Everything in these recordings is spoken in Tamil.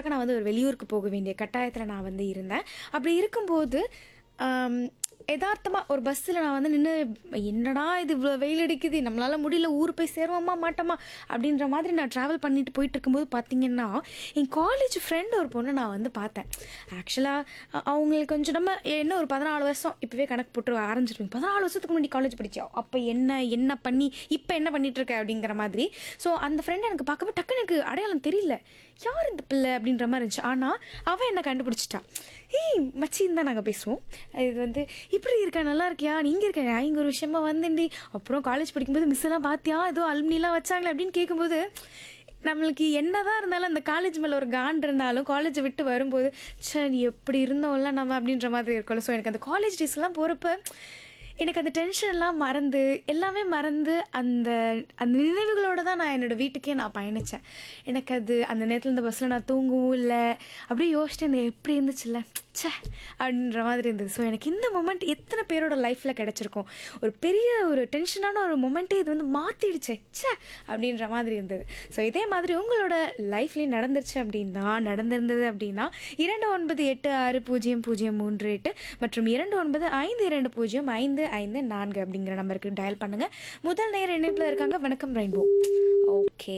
வேலைக்காக நான் வந்து ஒரு வெளியூருக்கு போக வேண்டிய கட்டாயத்தில் நான் வந்து இருந்தேன் அப்படி இருக்கும்போது யதார்த்தமாக ஒரு பஸ்ஸில் நான் வந்து நின்று என்னடா இது இவ்வளோ வெயில் அடிக்குது நம்மளால முடியல ஊர் போய் சேருவோமா மாட்டோமா அப்படின்ற மாதிரி நான் ட்ராவல் பண்ணிட்டு போயிட்டு இருக்கும்போது பார்த்தீங்கன்னா என் காலேஜ் ஃப்ரெண்ட் ஒரு பொண்ணு நான் வந்து பார்த்தேன் ஆக்சுவலாக அவங்களுக்கு கொஞ்சம் நம்ம என்ன ஒரு பதினாலு வருஷம் இப்போவே கணக்கு போட்டு ஆரம்பிச்சிருப்பீங்க பதினாலு வருஷத்துக்கு முன்னாடி காலேஜ் படித்தோம் அப்போ என்ன என்ன பண்ணி இப்போ என்ன பண்ணிட்டு இருக்க அப்படிங்கிற மாதிரி ஸோ அந்த ஃப்ரெண்ட் எனக்கு பார்க்கவே டக்குன்னு எனக்கு அடையாளம் தெரியல யார் இந்த பிள்ளை அப்படின்ற மாதிரி இருந்துச்சு ஆனால் அவன் என்ன கண்டுபிடிச்சிட்டா ஏய் மச்சின்னு தான் நாங்கள் பேசுவோம் இது வந்து இப்படி இருக்கா நல்லா இருக்கியா நீங்கள் இருக்க இங்கே ஒரு விஷயமா வந்தேன்டி அப்புறம் காலேஜ் படிக்கும்போது மிஸ் எல்லாம் பார்த்தியா ஏதோ அலுமினிலாம் வச்சாங்களே அப்படின்னு கேட்கும்போது நம்மளுக்கு என்னதான் இருந்தாலும் அந்த காலேஜ் மேலே ஒரு காண்ட் இருந்தாலும் காலேஜை விட்டு வரும்போது சரி எப்படி இருந்தோம்ல நம்ம அப்படின்ற மாதிரி இருக்கும்ல ஸோ எனக்கு அந்த காலேஜ் டேஸ்லாம் போகிறப்ப எனக்கு அந்த டென்ஷன்லாம் மறந்து எல்லாமே மறந்து அந்த அந்த நினைவுகளோட தான் நான் என்னோடய வீட்டுக்கே நான் பயணித்தேன் எனக்கு அது அந்த நேரத்தில் இந்த பஸ்ஸில் நான் தூங்கவும் இல்லை அப்படியே யோசிச்சிட்டு இந்த எப்படி இருந்துச்சுல்ல ச்சே அப்படின்ற மாதிரி இருந்தது ஸோ எனக்கு இந்த மொமெண்ட் எத்தனை பேரோட லைஃப்பில் கிடச்சிருக்கும் ஒரு பெரிய ஒரு டென்ஷனான ஒரு மொமெண்ட்டே இது வந்து மாற்றிடுச்சே ச்சே அப்படின்ற மாதிரி இருந்தது ஸோ இதே மாதிரி உங்களோட லைஃப்லேயும் நடந்துருச்சு அப்படின்னா நடந்திருந்தது அப்படின்னா இரண்டு ஒன்பது எட்டு ஆறு பூஜ்ஜியம் பூஜ்ஜியம் மூன்று எட்டு மற்றும் இரண்டு ஒன்பது ஐந்து இரண்டு பூஜ்ஜியம் ஐந்து ஐந்து நான்கு அப்படிங்கிற நம்பருக்கு டயல் பண்ணுங்கள் முதல் நேர இணைப்பில் இருக்காங்க வணக்கம் ரெயின்போ ஓகே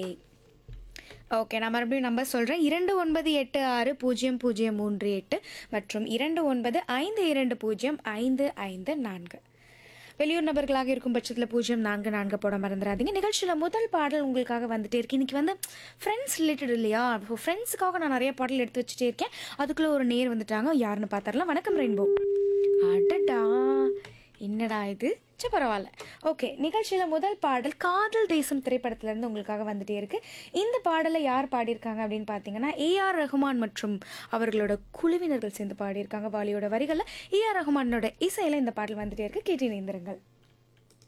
ஓகே நான் மறுபடியும் நம்பர் சொல்கிறேன் இரண்டு ஒன்பது எட்டு ஆறு பூஜ்ஜியம் பூஜ்ஜியம் மூன்று எட்டு மற்றும் இரண்டு ஒன்பது ஐந்து இரண்டு பூஜ்ஜியம் ஐந்து ஐந்து நான்கு வெளியூர் நபர்களாக இருக்கும் பட்சத்தில் பூஜ்ஜியம் நான்கு நான்கு போட மறந்துடாதீங்க நிகழ்ச்சியில் முதல் பாடல் உங்களுக்காக வந்துட்டே இருக்கு இன்னைக்கு வந்து ஃப்ரெண்ட்ஸ் ரிலேட்டட் இல்லையா ஸோ ஃப்ரெண்ட்ஸுக்காக நான் நிறைய பாடல் எடுத்து வச்சுட்டே இருக்கேன் அதுக்குள்ளே ஒரு நேர் வந்துட்டாங்க யாருன்னு பார்த்துடலாம் வணக்கம் ரெயின்போ அடடா என்னடா இது சரி பரவாயில்ல ஓகே நிகழ்ச்சியில் முதல் பாடல் காதல் தேசம் திரைப்படத்திலேருந்து உங்களுக்காக வந்துட்டே இருக்கு இந்த பாடலை யார் பாடியிருக்காங்க அப்படின்னு பார்த்தீங்கன்னா ஏஆர் ரஹ்மான் மற்றும் அவர்களோட குழுவினர்கள் சேர்ந்து பாடியிருக்காங்க வாலியோட வரிகளில் ஏஆர் ரஹ்மானோட இசையில் இந்த பாடல் வந்துட்டே இருக்கு கேட்டு இணைந்திருங்கள்